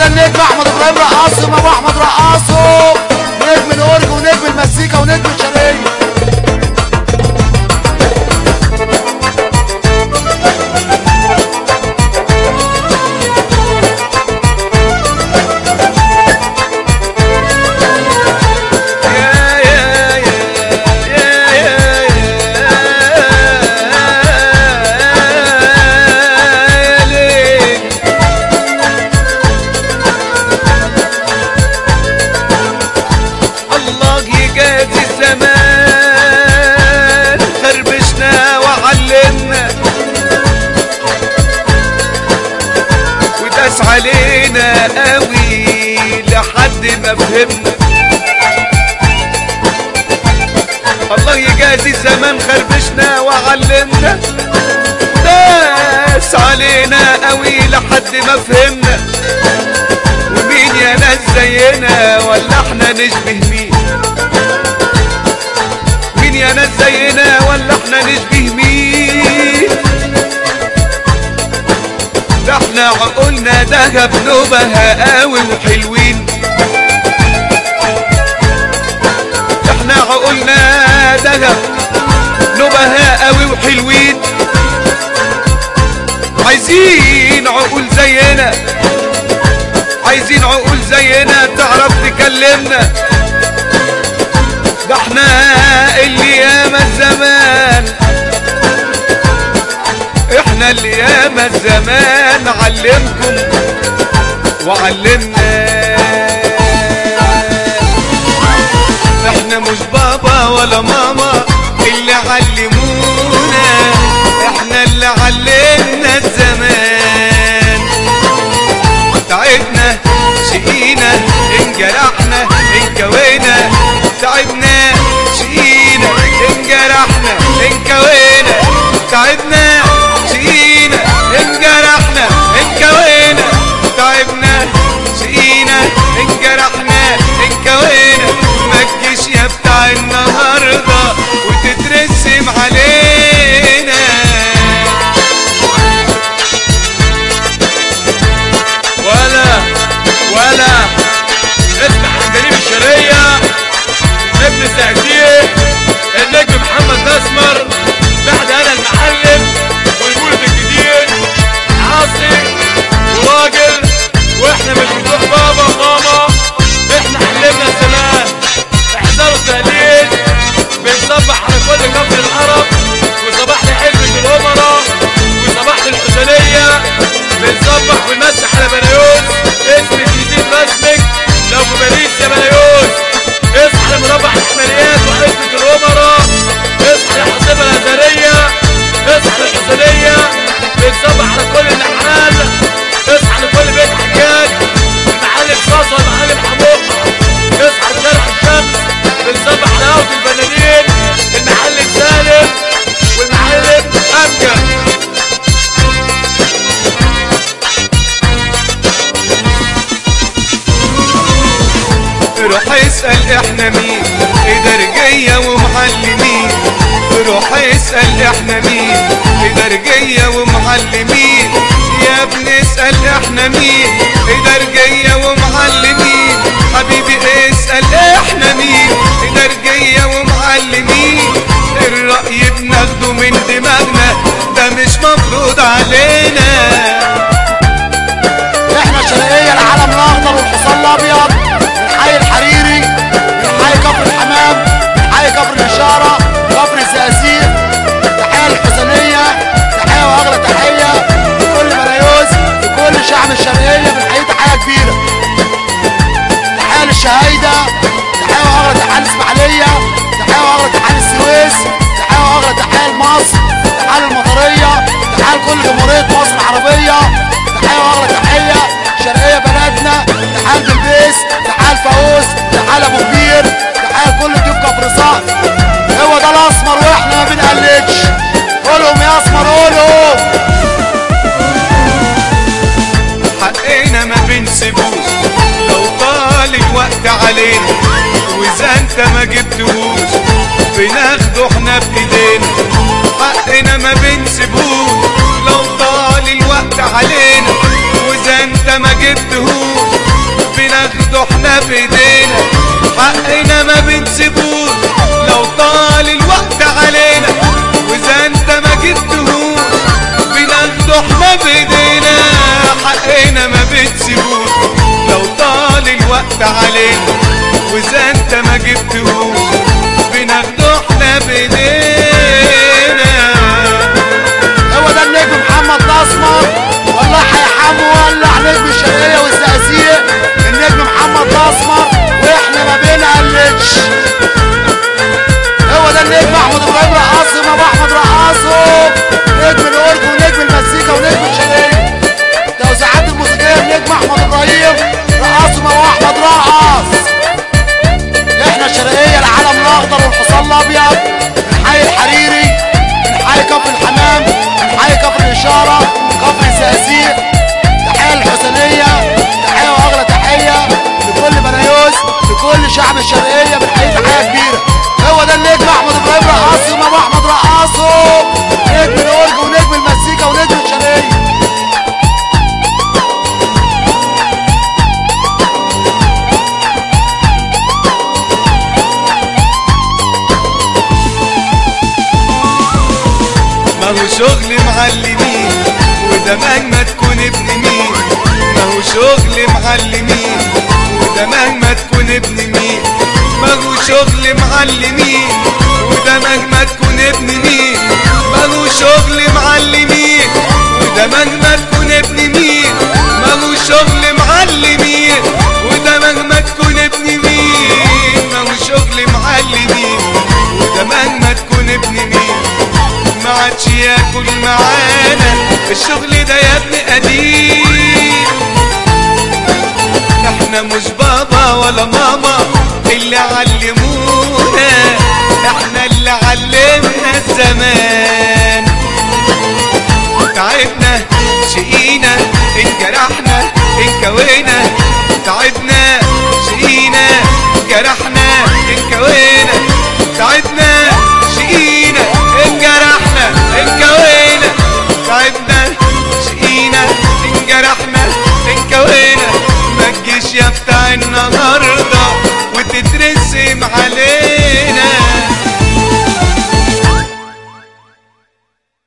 على النجم احمد ابراهيم رقاصه ابو احمد رقاصه نجم الاورج ونجم المزيكا ونجم الشرقيه يا يا يا يا يا ليل الله يجازي الزمان خربشنا وعلمنا وداس علينا قوي لحد ما فهمنا الله يجازي الزمان خربشنا وعلمنا داس علينا قوي لحد ما فهمنا ومين يا ناس زينا ولا احنا نشبه مين مين يا ناس زينا ولا احنا نشبه مين ده احنا عقولنا دهب نبهة قوي وحلوين احنا عقولنا دهب نبهة قوي وحلوين عايزين عقول زينا عايزين عقول زينا تعرف تكلمنا ده احنا اللي ياما الزمان احنا اللي ياما الزمان علمكم وعلمنا احنا مش بابا ولا ماما اللي علمونا احنا اللي علمنا الزمان تعبنا شقينا انجرحنا انكوينا تعبنا شقينا انجرحنا انكوينا تعبنا شقينا انجرحنا انكوينا تعبنا شقينا انجرحنا انكوينا ما تجيش يا بتاع النهارده وتترسم علينا ولا ولا اسمع عندليب الشرقية ابن سعديه النجم محمد مسمر بعد انا المعلم والمولد الجديد عاصي وراجل واحنا مش بتوع بابا وماما احنا حلمنا الزمان احضروا التقليد بنصبح على كل كفر العرب وصباح لحلمة الامراء وصباح للحسينية بنصبح ونمسح على بنايوس اسمك جديد رسمك لو في باريس يا بنايوس اصحى لمربع الاحماليات وحزبة الامراء اصحى لحصيبة الازهرية اصحى للحسينية بنصبح على كل النحال اصحى لكل بيت حجاج المعلم صاصة المعلم حموقة اصحى لشارع الشمس بنصبح على قهوة الفنانين المعلم سالم والمعلم امجد روح اسأل احنا مين إدارجية ومعلمين روح اسأل احنا مين إدارجية ومعلمين يا ابن اسأل احنا مين إدارجية ومعلمين حبيبي اسأل احنا مين إدارجية ومعلمين الرأي بناخده من دماغنا ده مش مفروض علينا احنا الشرقيه العلم الاخضر والحصان الابيض من حي الحريري من حي كفر الحمام من حي كفر الاشاره كفر الزقازيق تحيه للحسينيه تحيه واغلى تحيه لكل بنايوس لكل شعب الشرقيه بنحيي تحيه كبيره تحيه للشهايده تحيه واغلى تحيه للاسماعيليه تحيه واغلى تحيه للسويس تحيه واغلى تحيه لمصر تحيه للمطريه تحيه لكل جمهوريه مصر العربيه تحيه واغلى تحيه شرقيه بلدنا تحيه لبلبيس تحيه لفاووس تحيه لابو كبير تحيه لكل ضيوف كفر صقر هو ده الاسمر واحنا ما بنقلدش قولهم يا اسمر قولهم حقنا ما بنسيبوش لو طال الوقت علينا واذا انت ما جبتهوش بناخده احنا بايدينا حقنا ما بنسيبوش لو طال الوقت علينا واذا انت ما جبتهوش بناخده احنا بايدينا حقنا ما بنسيبوش لو طال الوقت علينا واذا انت ما جبتهوش بناخده احنا بايدينا حقنا ما بنسيبوش لو طال الوقت علينا واذا انت ما جبتهوش بناخده احنا بايدينا هو ده النجم محمد الاسمر والله هيحمو ولع نجم الشرقيه والزقازيق النجم محمد الاسمر واحنا ما بنقلدش هو ده النجم احمد ابراهيم رقاصم ابو احمد رقاصم نجم الاورج ونجم المزيكا ونجم الشرقيه توزيعات الموسيقيه النجم احمد ابراهيم رقاصم ابو احمد رقص احنا الشرقيه العلم الاخضر والحصان الابيض من حي الحريري من حي كفر الحمام من حي كفر الاشاره كفر الزقازيق تحيه الحسينيه تحيه واغلى تحيه لكل بنايوس لكل شعب الشرقيه بنحيي تحيه كبيره هو ده النجم احمد ابراهيم رقاصم ابو احمد رقاصم نجم الاورج ونجم المزيكا ونجم الشرقيه ما هو شغل معلمين وده مهما تكون ابن مين ما هو شغل معلمين وده مهما تكون ابن مين ما هو شغل معلمين وده مهما تكون ابن مين ما هو شغل معلمين وده مهما تكون ابن مين ما هو شغل معلمين وده مهما تكون ابن مين ما هو شغل معلمين وده مهما تكون ابن مين ما عادش ياكل معانا الشغل ده يا ابن قديم احنا مش بابا ولا ماما اللي علمونا احنا اللي علمنا الزمان تعبنا شقينا انجرحنا انكوينا